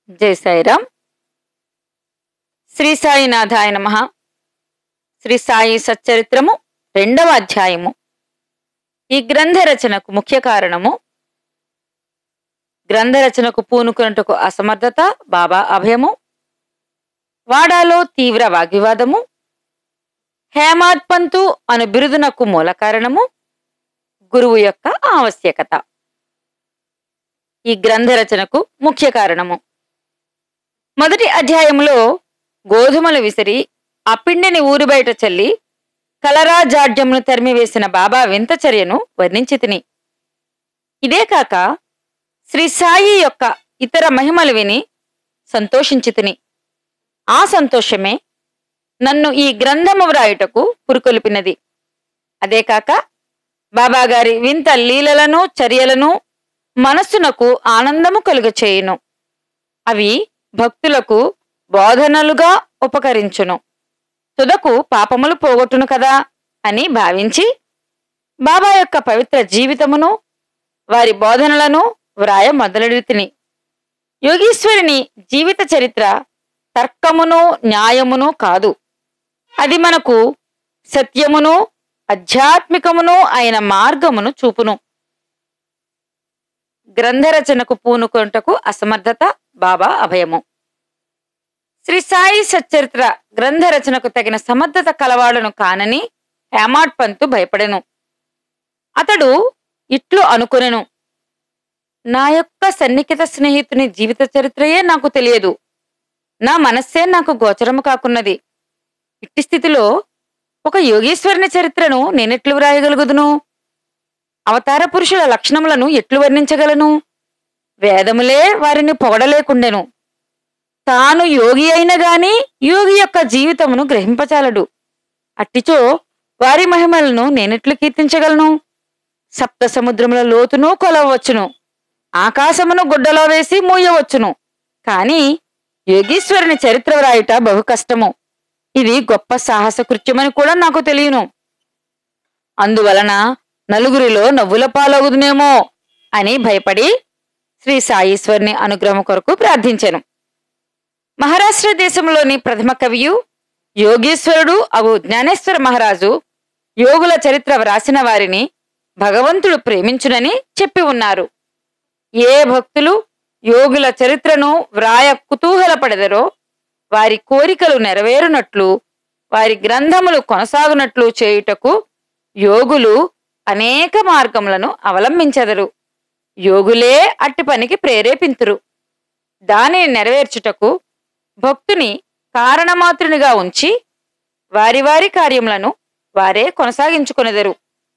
జై సాయిరామ్ శ్రీ సాయినాథాయ నమ శ్రీ సాయి సచ్చరిత్రము రెండవ అధ్యాయము ఈ గ్రంథ రచనకు ముఖ్య కారణము గ్రంథ రచనకు పూనుకున్నట్టుకు అసమర్థత బాబా అభయము వాడాలో తీవ్ర వాగ్వివాదము హేమాడ్ పంతు అను బిరుదునకు మూల కారణము గురువు యొక్క ఆవశ్యకత ఈ గ్రంథ రచనకు ముఖ్య కారణము మొదటి అధ్యాయంలో గోధుమలు విసిరి ఆ పిండిని ఊరి బయట చల్లి కలరా జాడ్యమును తరిమివేసిన బాబా వింత చర్యను వర్ణించి తిని ఇదే కాక శ్రీ సాయి యొక్క ఇతర మహిమలు విని సంతోషించి తిని ఆ సంతోషమే నన్ను ఈ గ్రంథము వ్రాయుటకు పురుకొల్పినది అదే కాక బాబాగారి వింత లీలలను చర్యలను మనస్సునకు ఆనందము కలుగచేయును అవి భక్తులకు బోధనలుగా ఉపకరించును తుదకు పాపములు పోగొట్టును కదా అని భావించి బాబా యొక్క పవిత్ర జీవితమును వారి బోధనలను వ్రాయ మొదలెడుతిని యోగీశ్వరుని జీవిత చరిత్ర తర్కమును న్యాయమును కాదు అది మనకు సత్యమును ఆధ్యాత్మికమును అయిన మార్గమును చూపును గ్రంథరచనకు పూనుకొంటకు అసమర్థత బాబా అభయము శ్రీ సాయి సచ్చరిత్ర గ్రంథ రచనకు తగిన సమర్థత కలవాడను కానని హేమాడ్ పంతు భయపడెను అతడు ఇట్లు అనుకొనెను నా యొక్క సన్నిహిత స్నేహితుని జీవిత చరిత్రయే నాకు తెలియదు నా మనస్సే నాకు గోచరము కాకున్నది ఇట్టి స్థితిలో ఒక యోగీశ్వరుని చరిత్రను నేనెట్లు వ్రాయగలుగుదును అవతార పురుషుల లక్షణములను ఎట్లు వర్ణించగలను వేదములే వారిని పొగడలేకుండెను తాను యోగి అయిన గాని యోగి యొక్క జీవితమును గ్రహింపచాలడు అట్టిచో వారి మహిమలను నేనెట్లు కీర్తించగలను సప్త సముద్రముల లోతును కొలవచ్చును ఆకాశమును గుడ్డలో వేసి మూయవచ్చును కాని యోగీశ్వరుని చరిత్ర వ్రాయుట బహు కష్టము ఇది గొప్ప సాహస కృత్యమని కూడా నాకు తెలియను అందువలన నలుగురిలో నవ్వుల పాలవుదునేమో అని భయపడి శ్రీ సాయీశ్వరుని అనుగ్రహం కొరకు ప్రార్థించాను మహారాష్ట్ర దేశంలోని ప్రథమ కవియు యోగీశ్వరుడు అగు జ్ఞానేశ్వర మహారాజు యోగుల చరిత్ర వ్రాసిన వారిని భగవంతుడు ప్రేమించునని చెప్పి ఉన్నారు ఏ భక్తులు యోగుల చరిత్రను వ్రాయ కుతూహలపడెదరో వారి కోరికలు నెరవేరునట్లు వారి గ్రంథములు కొనసాగునట్లు చేయుటకు యోగులు అనేక మార్గములను అవలంబించెదరు యోగులే అట్టి పనికి ప్రేరేపింతురు దానిని నెరవేర్చుటకు భక్తుని కారణమాత్రునిగా ఉంచి వారి వారి కార్యములను వారే కొనసాగించుకొనెదరు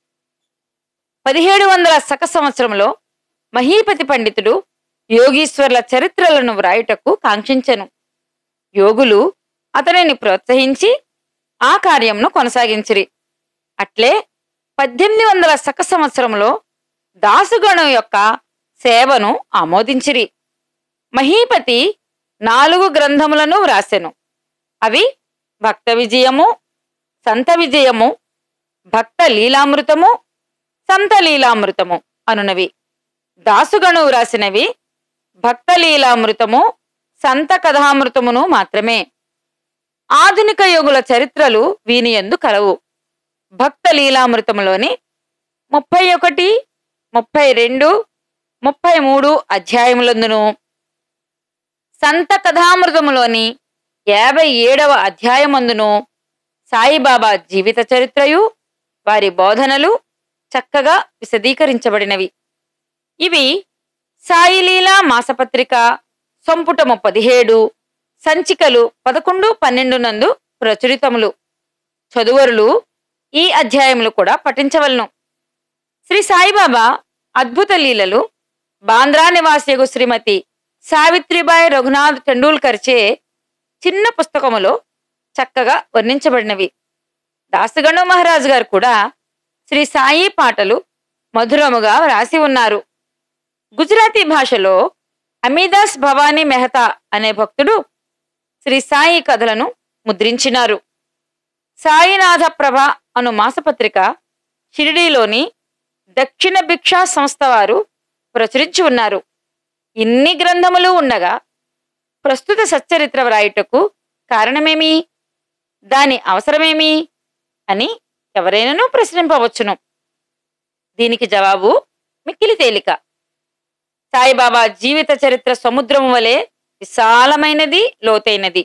పదిహేడు వందల శక సంవత్సరంలో మహీపతి పండితుడు యోగీశ్వర్ల చరిత్రలను వ్రాయుటకు కాంక్షించెను యోగులు అతనిని ప్రోత్సహించి ఆ కార్యంను కొనసాగించిరి అట్లే పద్దెనిమిది వందల శక సంవత్సరంలో దాసుగణం యొక్క సేవను ఆమోదించిరి మహీపతి నాలుగు గ్రంథములను వ్రాసెను అవి భక్త విజయము సంత విజయము భక్త లీలామృతము సంత లీలామృతము అనునవి దాసుగణు వ్రాసినవి భక్త లీలామృతము సంత కథామృతమును మాత్రమే ఆధునిక యోగుల చరిత్రలు వీని ఎందు కలవు భక్త లీలామృతములోని ముప్పై ఒకటి ముప్పై రెండు ముప్పై మూడు అధ్యాయములందును సంత కథామృతములోని యాభై ఏడవ అధ్యాయమందును సాయిబాబా జీవిత చరిత్రయు వారి బోధనలు చక్కగా విశదీకరించబడినవి ఇవి సాయిలీలా మాసపత్రిక సంపుటము పదిహేడు సంచికలు పదకొండు పన్నెండు నందు ప్రచురితములు చదువరులు ఈ అధ్యాయములు కూడా పఠించవలను శ్రీ సాయిబాబా అద్భుత లీలలు బాంద్రా నివాసియగు శ్రీమతి సావిత్రిబాయి రఘునాథ్ టెండూల్కర్చే చిన్న పుస్తకములో చక్కగా వర్ణించబడినవి దాసగణు మహారాజు గారు కూడా శ్రీ సాయి పాటలు మధురముగా వ్రాసి ఉన్నారు గుజరాతీ భాషలో అమీదాస్ భవానీ మెహతా అనే భక్తుడు శ్రీ సాయి కథలను ముద్రించినారు సాయినాథ ప్రభ అను మాసపత్రిక షిరిడీలోని దక్షిణ భిక్షా సంస్థ వారు ప్రచురించి ఉన్నారు ఇన్ని గ్రంథములు ఉండగా ప్రస్తుత సచ్చరిత్ర వ్రాయుటకు కారణమేమి దాని అవసరమేమి అని ఎవరైనాను ప్రశ్నింపవచ్చును దీనికి జవాబు మిక్కిలి తేలిక సాయిబాబా జీవిత చరిత్ర సముద్రం వలె విశాలమైనది లోతైనది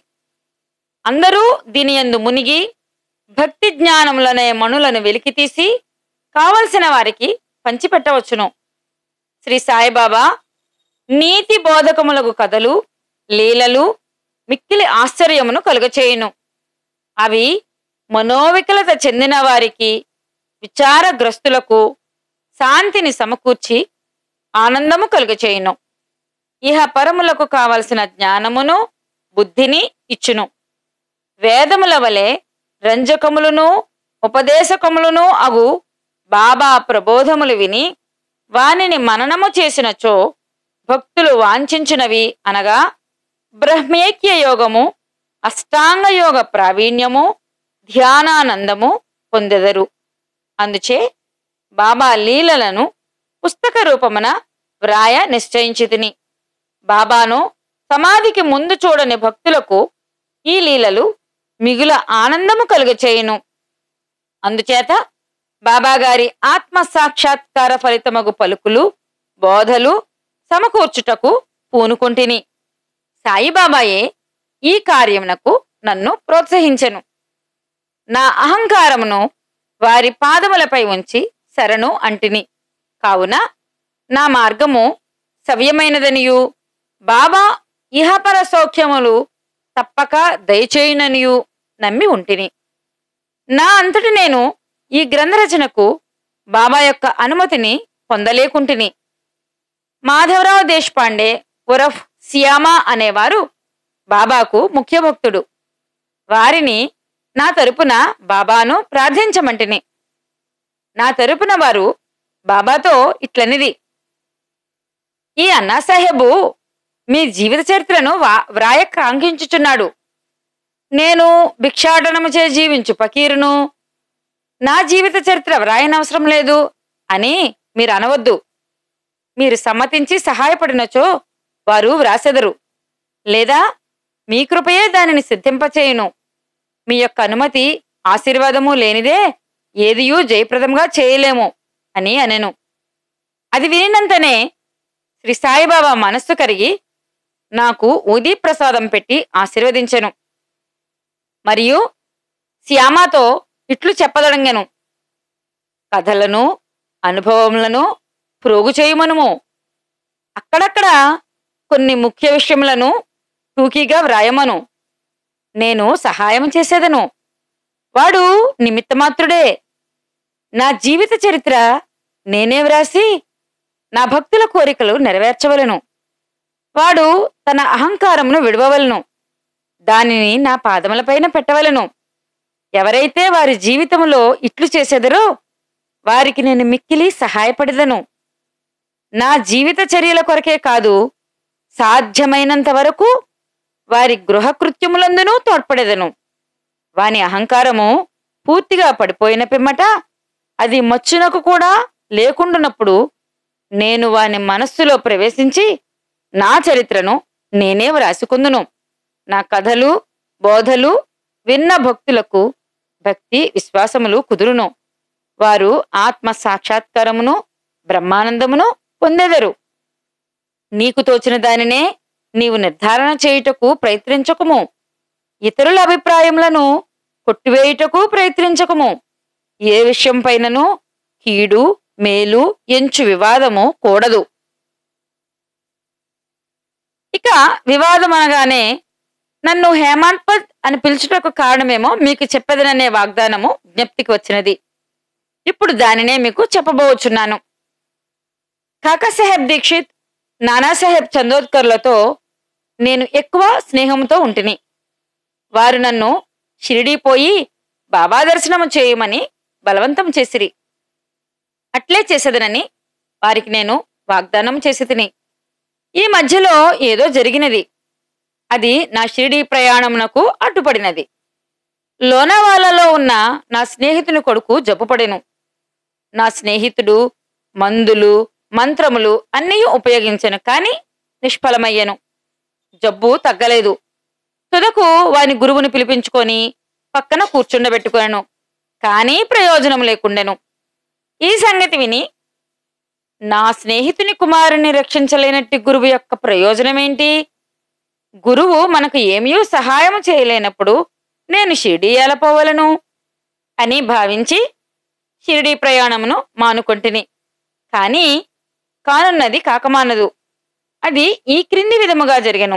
అందరూ దీని యందు మునిగి భక్తి జ్ఞానములనే మణులను వెలికితీసి కావలసిన వారికి పంచిపెట్టవచ్చును శ్రీ సాయిబాబా నీతి బోధకములకు కథలు లీలలు మిక్కిలి ఆశ్చర్యమును కలుగచేయును అవి మనోవికలత చెందిన వారికి విచారగ్రస్తులకు శాంతిని సమకూర్చి ఆనందము కలుగచేయును ఇహ పరములకు కావలసిన జ్ఞానమును బుద్ధిని ఇచ్చును వేదముల వలె రంజకములను ఉపదేశకములను అగు బాబా ప్రబోధములు విని వానిని మననము చేసినచో భక్తులు వాంఛించినవి అనగా బ్రహ్మేక్య యోగము అష్టాంగ యోగ ప్రావీణ్యము ధ్యానానందము పొందెదరు అందుచే బాబా లీలలను పుస్తక రూపమున వ్రాయ నిశ్చయించితిని బాబాను సమాధికి ముందు చూడని భక్తులకు ఈ లీలలు మిగుల ఆనందము కలుగచేయును అందుచేత బాబాగారి ఆత్మ సాక్షాత్కార ఫలితమగు పలుకులు బోధలు సమకూర్చుటకు పూనుకొంటిని సాయిబాబాయే ఈ కార్యమునకు నన్ను ప్రోత్సహించెను నా అహంకారమును వారి పాదములపై ఉంచి శరణు అంటిని కావున నా మార్గము సవ్యమైనదనియు బాబా ఇహపర సౌఖ్యములు తప్పక దయచేయుననియు నమ్మి ఉంటిని నా అంతటి నేను ఈ గ్రంథరచనకు బాబా యొక్క అనుమతిని పొందలేకుంటిని మాధవరావు దేశపాండే ఉరఫ్ సియామా అనేవారు బాబాకు ముఖ్య భక్తుడు వారిని నా తరపున బాబాను ప్రార్థించమంటిని నా తరపున వారు బాబాతో ఇట్లనిది ఈ అన్నాసాహెబు మీ జీవిత చరిత్రను వా- వ్రాయ కాంక్షించుచున్నాడు నేను భిక్షాటనము చే జీవించు పకీరును నా జీవిత చరిత్ర వ్రాయనవసరం లేదు అని మీరు అనవద్దు మీరు సమ్మతించి సహాయపడినచో వారు వ్రాసెదరు లేదా మీ కృపయే దానిని సిద్ధింపచేయును మీ యొక్క అనుమతి ఆశీర్వాదము లేనిదే ఏదియూ జయప్రదంగా చేయలేము అని అనెను అది వినినంతనే శ్రీ సాయిబాబా మనస్సు కరిగి నాకు ఉదీ ప్రసాదం పెట్టి ఆశీర్వదించెను మరియు శ్యామాతో ఇట్లు చెప్పదడంగెను కథలను అనుభవములను ప్రోగు చేయమనుము అక్కడక్కడ కొన్ని ముఖ్య విషయములను టూకీగా వ్రాయమను నేను సహాయం చేసేదను వాడు నిమిత్తమాత్రుడే నా జీవిత చరిత్ర నేనే వ్రాసి నా భక్తుల కోరికలు నెరవేర్చవలను వాడు తన అహంకారమును విడవవలను దానిని నా పాదములపైన పెట్టవలను ఎవరైతే వారి జీవితములో ఇట్లు చేసెదరో వారికి నేను మిక్కిలి సహాయపడదను నా జీవిత చర్యల కొరకే కాదు సాధ్యమైనంత వరకు వారి గృహకృత్యములందునూ తోడ్పడెదను వాని అహంకారము పూర్తిగా పడిపోయిన పిమ్మట అది మచ్చునకు కూడా లేకుండునప్పుడు నేను వాని మనస్సులో ప్రవేశించి నా చరిత్రను నేనే వ్రాసుకుందును నా కథలు బోధలు విన్న భక్తులకు భక్తి విశ్వాసములు కుదురును వారు ఆత్మ సాక్షాత్కారమును బ్రహ్మానందమును పొందెదరు నీకు తోచిన దానినే నీవు నిర్ధారణ చేయుటకు ప్రయత్నించకుము ఇతరుల అభిప్రాయములను కొట్టివేయుటకు ప్రయత్నించకుము ఏ విషయం పైనను కీడు మేలు ఎంచు వివాదము కూడదు ఇక వివాదం అనగానే నన్ను హేమాంత్ పద్ అని పిలుచుటకు కారణమేమో మీకు చెప్పదననే వాగ్దానము జ్ఞప్తికి వచ్చినది ఇప్పుడు దానినే మీకు చెప్పబోచున్నాను కాకాసాహెబ్ దీక్షిత్ నానాసాహెబ్ చందోద్కర్లతో నేను ఎక్కువ స్నేహంతో ఉంటిని వారు నన్ను షిరిడీ పోయి బాబా దర్శనము చేయమని బలవంతం చేసిరి అట్లే చేసేదనని వారికి నేను వాగ్దానం చేసి తిని ఈ మధ్యలో ఏదో జరిగినది అది నా షిరిడీ ప్రయాణమునకు అడ్డుపడినది లోనావాలాలో ఉన్న నా స్నేహితుని కొడుకు జబ్బుపడెను నా స్నేహితుడు మందులు మంత్రములు అన్నీ ఉపయోగించెను కాని నిష్ఫలమయ్యెను జబ్బు తగ్గలేదు తుదకు వాని గురువుని పిలిపించుకొని పక్కన కూర్చుండబెట్టుకొనెను కానీ ప్రయోజనం లేకుండెను ఈ సంగతి విని నా స్నేహితుని కుమారుని రక్షించలేనట్టి గురువు యొక్క ప్రయోజనమేంటి గురువు మనకు ఏమీ సహాయం చేయలేనప్పుడు నేను షిరిడీ ఎలా పోవలను అని భావించి షిరిడీ ప్రయాణమును మానుకొంటిని కాని కానున్నది కాకమానదు అది ఈ క్రింది విధముగా జరిగెను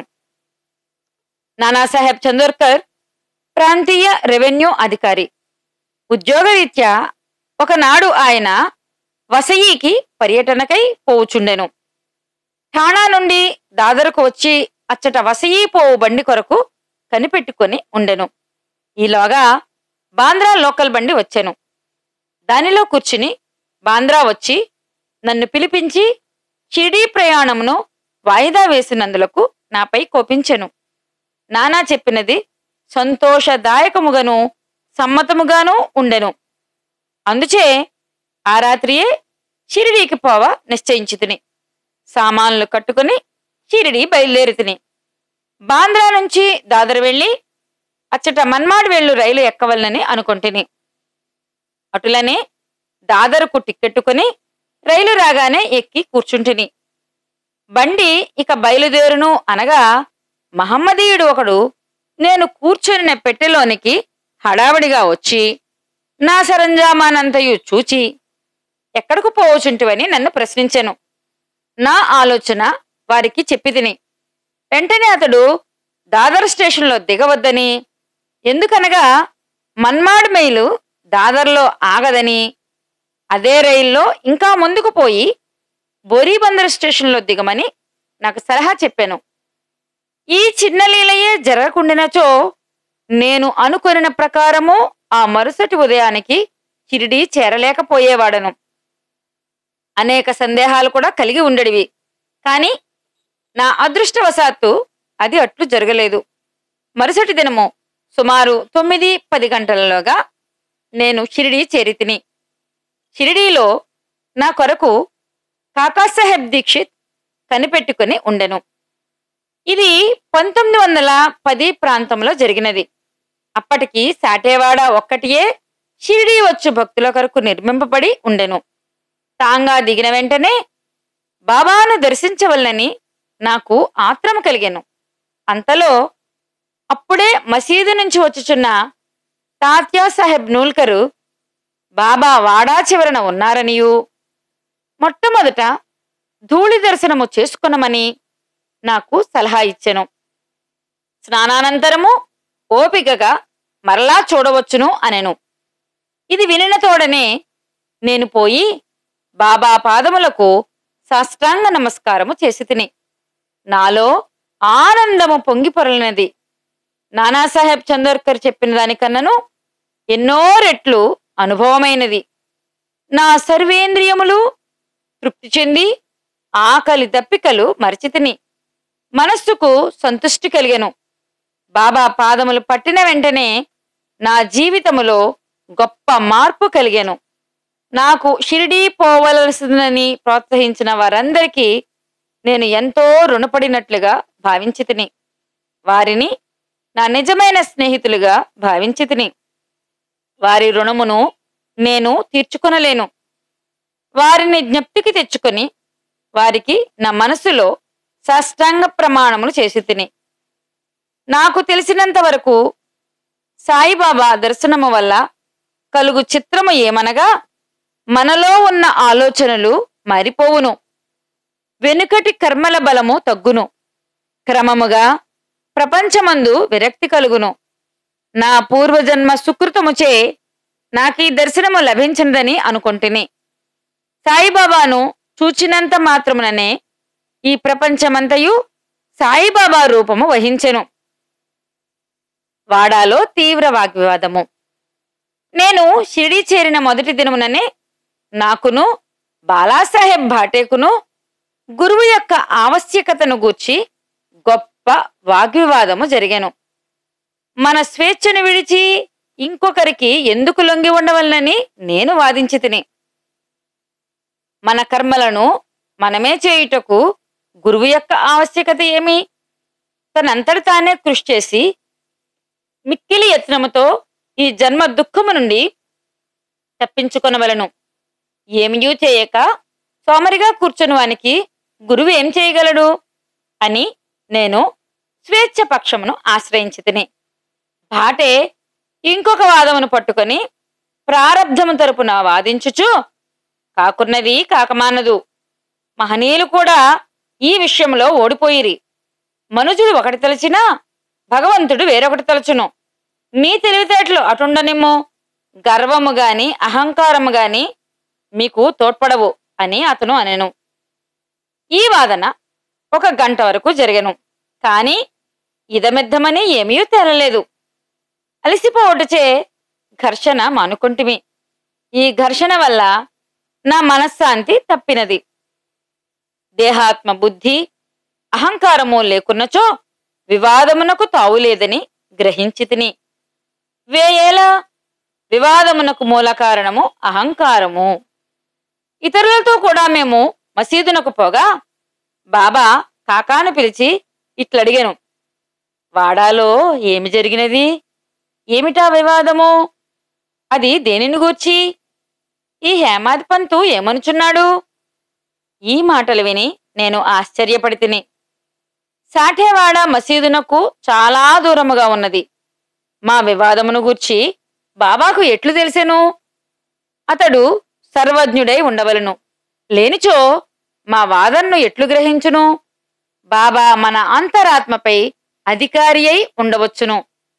నానాసాహెబ్ చందోర్కర్ ప్రాంతీయ రెవెన్యూ అధికారి ఉద్యోగరీత్యా ఒకనాడు ఆయన వసయికి పర్యటనకై పోవుచుండెను ఠాణా నుండి దాదరకు వచ్చి అచ్చట వసయి పోవు బండి కొరకు కనిపెట్టుకొని ఉండెను ఈలోగా బాంద్రా లోకల్ బండి వచ్చెను దానిలో కూర్చుని బాంద్రా వచ్చి నన్ను పిలిపించి షిరిడీ ప్రయాణమును వాయిదా వేసినందులకు నాపై కోపించెను నానా చెప్పినది సంతోషదాయకముగాను సమ్మతముగాను ఉండెను అందుచే ఆ రాత్రియే షిరిడీకి పోవ నిశ్చయించి సామాన్లు కట్టుకుని షిరిడి బయలుదేరి తిని బాంద్రా నుంచి దాదర్ వెళ్ళి అచ్చట మన్మాడ్ వెళ్ళు రైలు ఎక్కవలనని అనుకుంటుని అటులనే దాదరుకు టిక్కెట్టుకుని రైలు రాగానే ఎక్కి కూర్చుంటిని బండి ఇక బయలుదేరును అనగా మహమ్మదీయుడు ఒకడు నేను కూర్చొనిన పెట్టెలోనికి హడావిడిగా వచ్చి నా సరంజామానంతయు చూచి ఎక్కడకు పోవచుంటివని నన్ను ప్రశ్నించెను నా ఆలోచన వారికి చెప్పి తిని వెంటనే అతడు దాదర్ స్టేషన్లో దిగవద్దని ఎందుకనగా మన్మాడ్ మైలు దాదర్లో ఆగదని అదే రైల్లో ఇంకా ముందుకు పోయి బోరీబందర్ స్టేషన్లో దిగమని నాకు సలహా చెప్పాను ఈ చిన్న లీలయే జరగకుండినచో నేను అనుకొనిన ప్రకారము ఆ మరుసటి ఉదయానికి షిరిడి చేరలేకపోయేవాడను అనేక సందేహాలు కూడా కలిగి ఉండడివి కాని నా అదృష్టవశాత్తు అది అట్లు జరగలేదు మరుసటి దినము సుమారు తొమ్మిది పది గంటలలోగా నేను షిరిడి చేరితిని షిరిడీలో నా కొరకు కాకాసాహెబ్ దీక్షిత్ కనిపెట్టుకుని ఉండెను ఇది పంతొమ్మిది వందల పది ప్రాంతంలో జరిగినది అప్పటికి సాటేవాడ ఒక్కటియే షిరిడీ వచ్చు భక్తుల కొరకు నిర్మింపబడి ఉండెను తాంగా దిగిన వెంటనే బాబాను దర్శించవలనని నాకు ఆత్రము కలిగెను అంతలో అప్పుడే మసీదు నుంచి వచ్చుచున్న తాత్యా సాహెబ్ నూల్కరు బాబా వాడా చివరన ఉన్నారనియు మొట్టమొదట ధూళి దర్శనము చేసుకునమని నాకు సలహా ఇచ్చెను స్నానానంతరము ఓపికగా మరలా చూడవచ్చును అనెను ఇది వినిన తోడనే నేను పోయి బాబా పాదములకు సాష్టాంగ నమస్కారము చేసి తిని నాలో ఆనందము పొంగి పొరలినది నానాసాహెబ్ చందోర్కర్ చెప్పిన దానికన్నను ఎన్నో రెట్లు అనుభవమైనది నా సర్వేంద్రియములు తృప్తి చెంది ఆకలి దప్పికలు మరిచితిని మనస్సుకు సంతుష్టి కలిగెను బాబా పాదములు పట్టిన వెంటనే నా జీవితములో గొప్ప మార్పు కలిగెను నాకు షిరిడీ పోవలసిందని ప్రోత్సహించిన వారందరికీ నేను ఎంతో రుణపడినట్లుగా భావించి తిని వారిని నా నిజమైన స్నేహితులుగా భావించి తిని వారి రుణమును నేను తీర్చుకొనలేను వారిని జ్ఞప్తికి తెచ్చుకొని వారికి నా మనసులో సాష్టాంగ ప్రమాణములు చేసి తిని నాకు తెలిసినంత వరకు సాయిబాబా దర్శనము వల్ల కలుగు చిత్రము ఏమనగా మనలో ఉన్న ఆలోచనలు మారిపోవును వెనుకటి కర్మల బలము తగ్గును క్రమముగా ప్రపంచమందు విరక్తి కలుగును నా పూర్వజన్మ సుకృతముచే నాకీ దర్శనము లభించినదని అనుకొంటిని సాయిబాబాను చూచినంత మాత్రముననే ఈ ప్రపంచమంతయు సాయిబాబా రూపము వహించెను వాడాలో తీవ్ర వాగ్వివాదము నేను షిరిడి చేరిన మొదటి దినముననే నాకును బాలాసాహెబ్ భాటేకును గురువు యొక్క ఆవశ్యకతను గూర్చి గొప్ప వాగ్వివాదము జరిగాను మన స్వేచ్ఛను విడిచి ఇంకొకరికి ఎందుకు లొంగి ఉండవలనని నేను వాదించి తిని మన కర్మలను మనమే చేయుటకు గురువు యొక్క ఆవశ్యకత ఏమి తనంతట తానే కృషి చేసి మిక్కిలి యత్నముతో ఈ జన్మ దుఃఖము నుండి తప్పించుకొనవలను ఏమియూ చేయక సోమరిగా కూర్చుని వానికి గురువు ఏం చేయగలడు అని నేను స్వేచ్ఛ పక్షమును ఆశ్రయించి తిని భాటే ఇంకొక వాదమును పట్టుకొని ప్రారబ్ధము తరపున వాదించుచు కాకున్నది కాకమానదు మహనీయులు కూడా ఈ విషయంలో ఓడిపోయిరి మనుజుడు ఒకటి తలచినా భగవంతుడు వేరొకటి తలచును మీ తెలివితేటలు అటుండనిమ్ము గర్వము గాని అహంకారము గాని మీకు తోడ్పడవు అని అతను అనెను ఈ వాదన ఒక గంట వరకు జరిగెను కాని ఇదమిద్దమని ఏమీ తేలలేదు అలసిపోవటచే ఘర్షణ మానుకుంటిమి ఈ ఘర్షణ వల్ల నా మనశ్శాంతి తప్పినది దేహాత్మ బుద్ధి అహంకారము లేకున్నచో వివాదమునకు తావులేదని గ్రహించి తిని వేయేలా వివాదమునకు మూల కారణము అహంకారము ఇతరులతో కూడా మేము మసీదునకు పోగా బాబా కాకాను పిలిచి ఇట్లడిగాను వాడాలో ఏమి జరిగినది ఏమిటా వివాదము అది దేనిని గూర్చి ఈ హేమాది పంతు ఏమనుచున్నాడు ఈ మాటలు విని నేను ఆశ్చర్యపడి తిని సాఠేవాడ మసీదునకు చాలా దూరముగా ఉన్నది మా వివాదమును గూర్చి బాబాకు ఎట్లు తెలిసెను అతడు సర్వజ్ఞుడై ఉండవలను లేనిచో మా వాదన్ను ఎట్లు గ్రహించును బాబా మన అంతరాత్మపై అధికారి అయి ఉండవచ్చును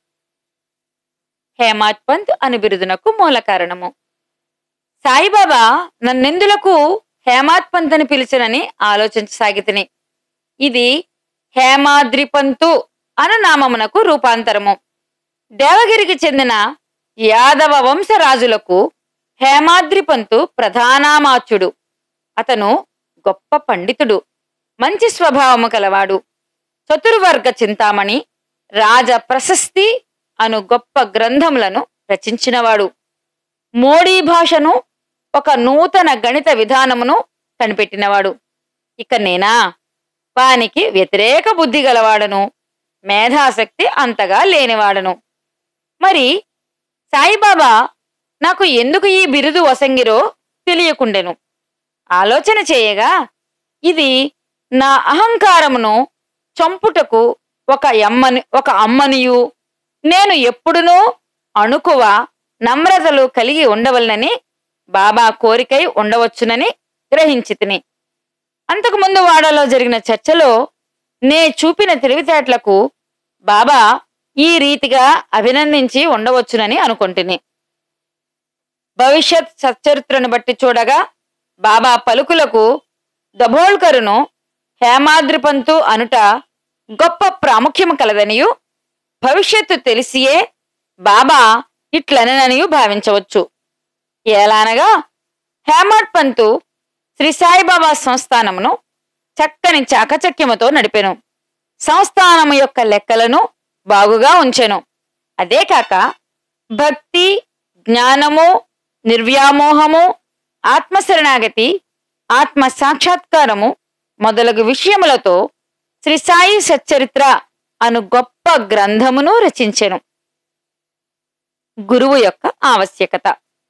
హేమాత్ పంత్ అని బిరుదునకు మూల కారణము సాయిబాబా నన్నెందులకు హేమాత్ పంత్ అని పిలిచనని ఆలోచించసాగితిని ఇది హేమాద్రిపంతు అను నామమునకు రూపాంతరము దేవగిరికి చెందిన యాదవ వంశరాజులకు హేమాద్రిపంతు ప్రధానామాచ్యుడు అతను గొప్ప పండితుడు మంచి స్వభావము కలవాడు చతుర్వర్గ చింతామణి రాజ ప్రశస్తి అను గొప్ప గ్రంథములను రచించినవాడు మోడీ భాషను ఒక నూతన గణిత విధానమును కనిపెట్టినవాడు ఇక నేనా వానికి వ్యతిరేక బుద్ధి గలవాడను మేధాశక్తి అంతగా లేనివాడను మరి సాయిబాబా నాకు ఎందుకు ఈ బిరుదు వసంగిరో తెలియకుండెను ఆలోచన చేయగా ఇది నా అహంకారమును చంపుటకు ఒక అమ్మని ఒక అమ్మనియు నేను ఎప్పుడునూ అణుకువ నమ్రతలు కలిగి ఉండవలనని బాబా కోరికై ఉండవచ్చునని గ్రహించి తిని అంతకుముందు వాడలో జరిగిన చర్చలో నే చూపిన తెలివితేటలకు బాబా ఈ రీతిగా అభినందించి ఉండవచ్చునని అనుకుంటుని భవిష్యత్ సచ్చరిత్రను బట్టి చూడగా బాబా పలుకులకు దబోల్కరును హేమాద్రిపంతు అనుట గొప్ప ప్రాముఖ్యము కలదనియు భవిష్యత్తు తెలిసియే బాబా ఇట్లననియు భావించవచ్చు ఏలానగా హేమాడ్ పంతు శ్రీ సాయిబాబా సంస్థానమును చక్కని చాకచక్యముతో నడిపెను సంస్థానము యొక్క లెక్కలను బాగుగా ఉంచెను అదే కాక భక్తి జ్ఞానము నిర్వ్యామోహము ఆత్మశరణాగతి ఆత్మ సాక్షాత్కారము మొదలగు విషయములతో శ్రీ సాయి సచ్చరిత్ర అను గొప్ప గ్రంథమును రచించెను గురువు యొక్క ఆవశ్యకత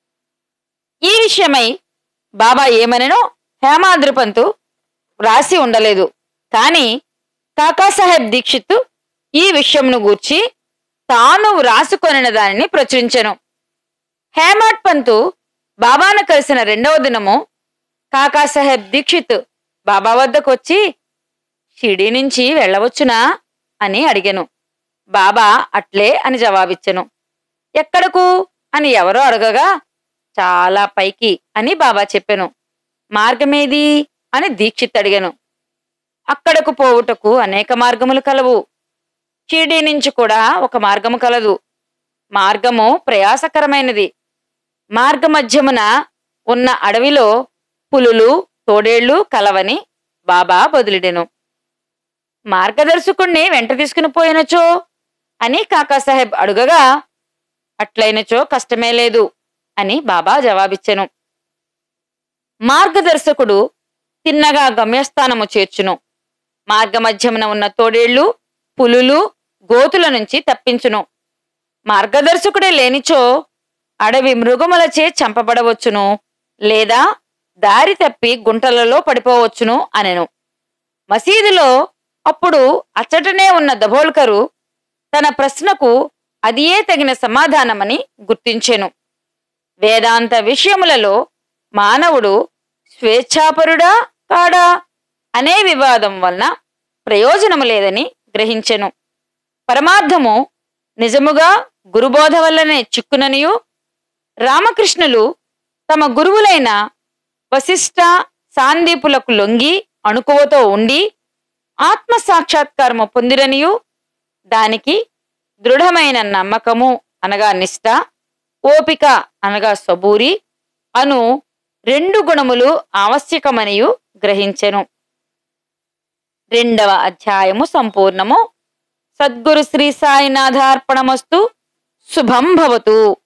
ఈ విషయమై బాబా ఏమనెనో హేమాద్రిపంతు వ్రాసి ఉండలేదు కాని కాకాసాహెబ్ దీక్షిత్ ఈ విషయంను గూర్చి తాను వ్రాసుకొనిన దానిని ప్రచురించెను హేమాడ్ పంతు బాబాను కలిసిన రెండవ దినము కాకాసాహెబ్ దీక్షిత్ బాబా వద్దకు వచ్చి షిరిడి నుంచి వెళ్ళవచ్చునా అని అడిగాను బాబా అట్లే అని జవాబిచ్చెను ఎక్కడకు అని ఎవరో అడగగా చాలా పైకి అని బాబా చెప్పెను మార్గమేది అని దీక్షిత్ అడిగాను అక్కడకు పోవుటకు అనేక మార్గములు కలవు షిరిడి నుంచి కూడా ఒక మార్గము కలదు మార్గము ప్రయాసకరమైనది మార్గమధ్యమున ఉన్న అడవిలో పులులు తోడేళ్లు కలవని బాబా బదులిడెను మార్గదర్శకుణ్ణి వెంట తీసుకుని పోయినచో అని కాకాసాహెబ్ అడుగగా అట్లయినచో కష్టమే లేదు అని బాబా జవాబిచ్చెను మార్గదర్శకుడు తిన్నగా గమ్యస్థానము చేర్చును మార్గమధ్యమున ఉన్న తోడేళ్లు పులులు గోతుల నుంచి తప్పించును మార్గదర్శకుడే లేనిచో అడవి మృగములచే చంపబడవచ్చును లేదా దారి తప్పి గుంటలలో పడిపోవచ్చును అనెను మసీదులో అప్పుడు అచ్చటనే ఉన్న దబోల్కరు తన ప్రశ్నకు అదియే తగిన సమాధానమని గుర్తించెను వేదాంత విషయములలో మానవుడు స్వేచ్ఛాపరుడా కాడా అనే వివాదం వలన ప్రయోజనము లేదని గ్రహించెను పరమార్థము నిజముగా గురుబోధ వల్లనే చిక్కుననియు రామకృష్ణులు తమ గురువులైన వశిష్ఠ సాందీపులకు లొంగి అణుకువతో ఉండి ఆత్మ సాక్షాత్కారము పొందిరనియు దానికి దృఢమైన నమ్మకము అనగా నిష్ఠ ఓపిక అనగా సబూరి అను రెండు గుణములు ఆవశ్యకమనియు గ్రహించెను రెండవ అధ్యాయము సంపూర్ణము సద్గురు శ్రీ సాయినాథార్పణమస్తు శుభం భవతు